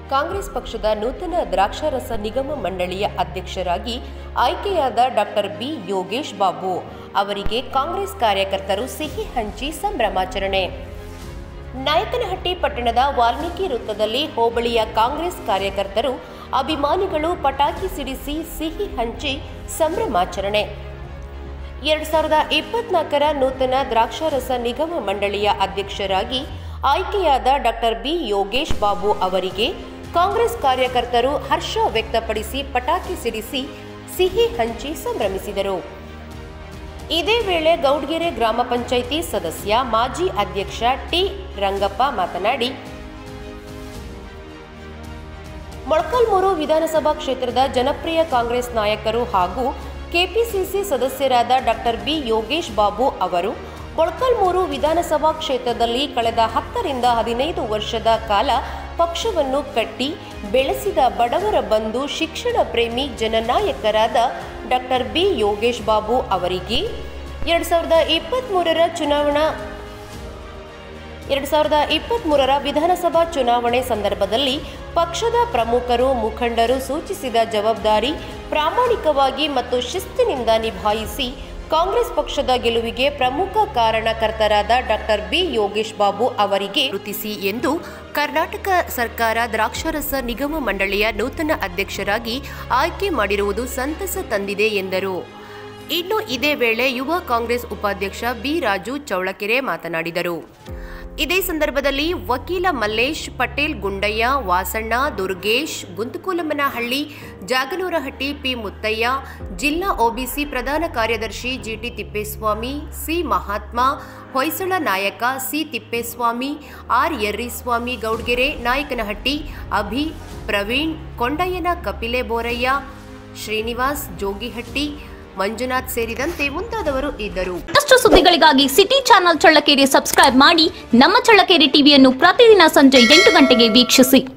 ಕಾಂಗ್ರೆಸ್ ಪಕ್ಷದ ನೂತನ ದ್ರಾಕ್ಷಾರಸ ನಿಗಮ ಮಂಡಳಿಯ ಅಧ್ಯಕ್ಷರಾಗಿ ಆಯ್ಕೆಯಾದ ಡಾಕ್ಟರ್ ಬಿ ಯೋಗೇಶ್ ಬಾಬು ಅವರಿಗೆ ಕಾಂಗ್ರೆಸ್ ಕಾರ್ಯಕರ್ತರು ಸಿಹಿ ಹಂಚಿ ಸಂಭ್ರಮಾಚರಣೆ ನಾಯಕನಹಟ್ಟಿ ಪಟ್ಟಣದ ವಾಲ್ಮೀಕಿ ವೃತ್ತದಲ್ಲಿ ಹೋಬಳಿಯ ಕಾಂಗ್ರೆಸ್ ಕಾರ್ಯಕರ್ತರು ಅಭಿಮಾನಿಗಳು ಪಟಾಕಿ ಸಿಡಿಸಿ ಸಿಹಿ ಹಂಚಿ ಸಂಭ್ರಮಾಚರಣೆ ಎರಡು ಸಾವಿರದ ಇಪ್ಪತ್ನಾಲ್ಕರ ನೂತನ ದ್ರಾಕ್ಷಾರಸ ನಿಗಮ ಮಂಡಳಿಯ ಅಧ್ಯಕ್ಷರಾಗಿ ಆಯ್ಕೆಯಾದ ಡಾಕ್ಟರ್ ಬಿ ಯೋಗೇಶ್ ಬಾಬು ಅವರಿಗೆ ಕಾಂಗ್ರೆಸ್ ಕಾರ್ಯಕರ್ತರು ಹರ್ಷ ವ್ಯಕ್ತಪಡಿಸಿ ಪಟಾಕಿ ಸಿಡಿಸಿ ಸಿಹಿ ಹಂಚಿ ಸಂಭ್ರಮಿಸಿದರು ಇದೇ ವೇಳೆ ಗೌಡ್ಗೆರೆ ಗ್ರಾಮ ಪಂಚಾಯಿತಿ ಸದಸ್ಯ ಮಾಜಿ ಅಧ್ಯಕ್ಷ ಟಿ ರಂಗಪ್ಪ ಮಾತನಾಡಿ ಮೊಳಕಾಲ್ಮೂರು ವಿಧಾನಸಭಾ ಕ್ಷೇತ್ರದ ಜನಪ್ರಿಯ ಕಾಂಗ್ರೆಸ್ ನಾಯಕರು ಹಾಗೂ ಕೆಪಿಸಿಸಿ ಸದಸ್ಯರಾದ ಡಾಕ್ಟರ್ ಬಿ ಯೋಗೇಶ್ ಬಾಬು ಅವರು ಮೊಳಕಾಲ್ಮೂರು ವಿಧಾನಸಭಾ ಕ್ಷೇತ್ರದಲ್ಲಿ ಕಳೆದ ಹತ್ತರಿಂದ ಹದಿನೈದು ವರ್ಷದ ಕಾಲ ಪಕ್ಷವನ್ನು ಕಟ್ಟಿ ಬೆಳೆಸಿದ ಬಡವರ ಬಂಧು ಶಿಕ್ಷಣ ಪ್ರೇಮಿ ಜನನಾಯಕರಾದ ಡಾಕ್ಟರ್ ಬಿ ಯೋಗೇಶ್ ಬಾಬು ಅವರಿಗೆ ಎರಡು ಸಾವಿರದ ಇಪ್ಪತ್ತ್ಮೂರರ ಚುನಾವಣಾ ಎರಡು ಸಾವಿರದ ಇಪ್ಪತ್ತ್ಮೂರರ ವಿಧಾನಸಭಾ ಚುನಾವಣೆ ಸಂದರ್ಭದಲ್ಲಿ ಪಕ್ಷದ ಪ್ರಮುಖರು ಮುಖಂಡರು ಸೂಚಿಸಿದ ಜವಾಬ್ದಾರಿ ಪ್ರಾಮಾಣಿಕವಾಗಿ ಮತ್ತು ಶಿಸ್ತಿನಿಂದ ನಿಭಾಯಿಸಿ ಕಾಂಗ್ರೆಸ್ ಪಕ್ಷದ ಗೆಲುವಿಗೆ ಪ್ರಮುಖ ಕಾರಣಕರ್ತರಾದ ಡಾಕ್ಟರ್ ಬಿ ಯೋಗೇಶ್ ಬಾಬು ಅವರಿಗೆ ಗುರುತಿಸಿ ಎಂದು ಕರ್ನಾಟಕ ಸರ್ಕಾರ ದ್ರಾಕ್ಷಾರಸ ನಿಗಮ ಮಂಡಳಿಯ ನೂತನ ಅಧ್ಯಕ್ಷರಾಗಿ ಆಯ್ಕೆ ಮಾಡಿರುವುದು ಸಂತಸ ತಂದಿದೆ ಎಂದರು ಇನ್ನು ಇದೇ ವೇಳೆ ಯುವ ಕಾಂಗ್ರೆಸ್ ಉಪಾಧ್ಯಕ್ಷ ಬಿ ರಾಜು ಚೌಳಕೆರೆ ಮಾತನಾಡಿದರು ಇದೇ ಸಂದರ್ಭದಲ್ಲಿ ವಕೀಲ ಮಲ್ಲೇಶ್ ಪಟೇಲ್ ಗುಂಡಯ್ಯ ವಾಸಣ್ಣ ದುರ್ಗೇಶ್ ಗುಂತಕುಲಮ್ಮನಹಳ್ಳಿ ಜಾಗನೂರಹಟ್ಟಿ ಪಿ ಮುತ್ತಯ್ಯ ಜಿಲ್ಲಾ ಒಬಿಸಿ ಪ್ರಧಾನ ಕಾರ್ಯದರ್ಶಿ GT Thippeswamy C Mahatma Hoysala Nayaka C Thippeswamy R Yerriswamy Goudgere Nayakanahatti Abhi Praveen ಕೊಂಡಯ್ಯನ ಕಪಿಲೆ ಬೋರಯ್ಯ ಶ್ರೀನಿವಾಸ್ ಜೋಗಿಹಟ್ಟಿ ಮಂಜುನಾಥ್ ಸೇರಿದಂತೆ ಮುಂತಾದವರು ಇದ್ದರು ಮತ್ತಷ್ಟು ಸುದ್ದಿಗಳಿಗಾಗಿ ಸಿಟಿ ಚಾನೆಲ್ ಚಳ್ಳಕೆರೆ ಸಬ್ಸ್ಕ್ರೈಬ್ ಮಾಡಿ ನಮ್ಮ ಚಳ್ಳಕೆರೆ ಟಿವಿಯನ್ನು ಪ್ರತಿದಿನ ಸಂಜೆ ಎಂಟು ಗಂಟೆಗೆ ವೀಕ್ಷಿಸಿ